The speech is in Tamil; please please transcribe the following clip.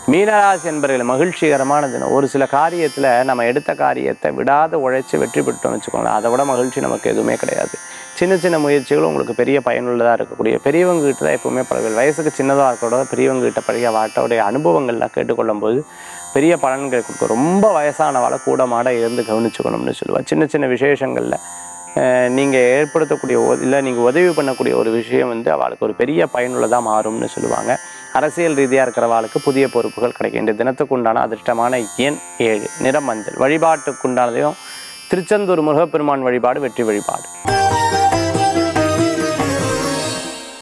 மீனராசி என்பர்கள் மகிழ்ச்சிகரமான தினம் ஒரு சில காரியத்தில் நம்ம எடுத்த காரியத்தை விடாத உழைச்சி வெற்றி பெற்றோம்னு வச்சுக்கோங்களேன் அதை விட மகிழ்ச்சி நமக்கு எதுவுமே கிடையாது சின்ன சின்ன முயற்சிகள் உங்களுக்கு பெரிய பயனுள்ளதாக இருக்கக்கூடிய பெரியவங்க கிட்ட தான் எப்பவுமே பழகுது வயசுக்கு சின்னதாக இருக்கிறத பெரியவங்க கிட்ட பழகிய வாட்டோடைய அனுபவங்கள்லாம் கேட்டுக்கொள்ளும் போது பெரிய பலன்களை கொடுக்கும் ரொம்ப வயசானவாளை கூட மாட இருந்து கவனிச்சுக்கணும்னு சொல்லுவாள் சின்ன சின்ன விசேஷங்களில் நீங்கள் ஏற்படுத்தக்கூடிய இல்லை நீங்கள் உதவி பண்ணக்கூடிய ஒரு விஷயம் வந்து அவளுக்கு ஒரு பெரிய பயனுள்ளதாக மாறும்னு சொல்லுவாங்க அரசியல் ரீதியாக இருக்கிறவாளுக்கு புதிய பொறுப்புகள் கிடைக்கும் இந்த தினத்துக்கு உண்டான அதிர்ஷ்டமான எண் ஏழு நிறம் மஞ்சள் வழிபாட்டுக்குண்டானதையும் திருச்செந்தூர் முருகப்பெருமான் வழிபாடு வெற்றி வழிபாடு